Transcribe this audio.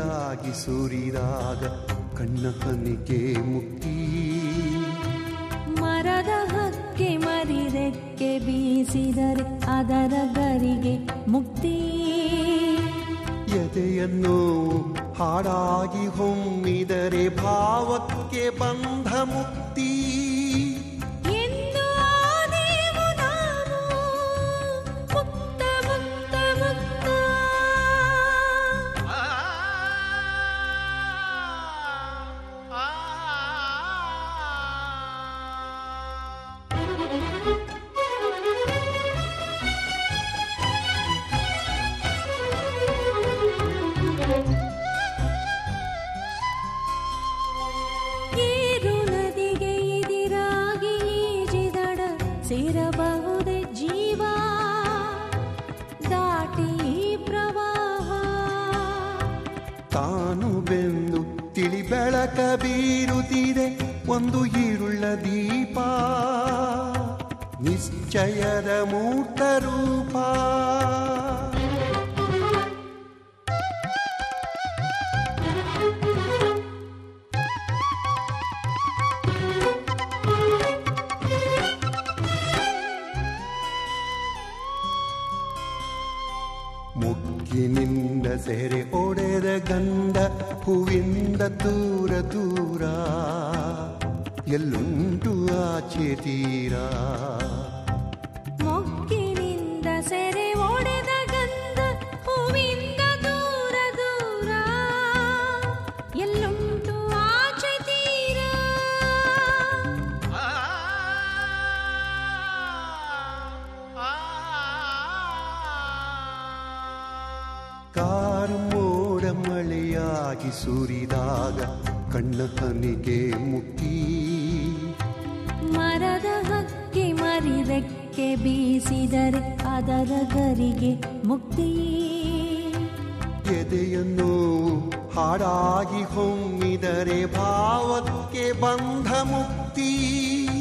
ಮಳೆಯಾಗಿ ಸುರಿದಾಗ ಕಣ್ಣ ಕನಿಗೆ ಮುಕ್ತಿ ಮರದ ಹಕ್ಕೆ ಮರಿರೆಕ್ಕೆ ಬೀಸಿದರೆ ಅದರ ಗರಿಗೆ ಮುಕ್ತಿ ಎದೆಯನ್ನು ಹಾಡಾಗಿ ಹೊಮ್ಮಿದರೆ ಭಾವಕ್ಕೆ ಬಂಧ ಮುಕ್ತಿ ಎಂದು ಆದೆವು ನಾವು ಮುಕ್ತ ಮುಕ್ತ ಮುಕ್ತ ಏರು ನದಿಗೆ ಎದಿರಾಗಿ ಈಜಿದಡ ಸೇರಬಹುದೇ ಜೀವ ದಾಟಿ ಈ ಪ್ರವಾಹ ತಾನು ಬೆಂದು ತಿಳಿ ಬೆಳಕ ಬೀರುತ್ತಿದೆ ಒಂದು ಈರುಳ್ಳ ದೀಪ ನಿಶ್ಚಯದ ಮೂರ್ತ ರೂಪ ಮುಗ್ಗಿನಿಂದ ಸೆರೆ ಒಡೆದ ಗಂಡ ಹೂವಿಂದ ದೂರ ದೂರ ಎಲ್ಲುಂಟು ಆಚೆ ತೀರ ಮೊಗ್ಗಿನಿಂದ ಸೆರೆ ಒಡೆದ ಗಂಧ ಹೂವಿಂದ ದೂರ ದೂರ ಎಲ್ಲುಂಟು ಆಚೆ ತೀರ ಕಾರು ಮೋಡ ಮಳೆಯಾಗಿ ಸುರಿದಾಗ ಕಣ್ಣ ಹನಿಗೆ ಮುಕ್ತಿ ಮರದ ಹಕ್ಕಿ ಮರಿರೆಕ್ಕೆ ಬೀಸಿದರೆ ಅದರ ಗರಿಗೆ ಮುಕ್ತಿ ಎದೆಯನ್ನು ಹಾಡಾಗಿ ಹೊಮ್ಮಿದರೆ ಭಾವಕ್ಕೆ ಬಂಧ ಮುಕ್ತಿ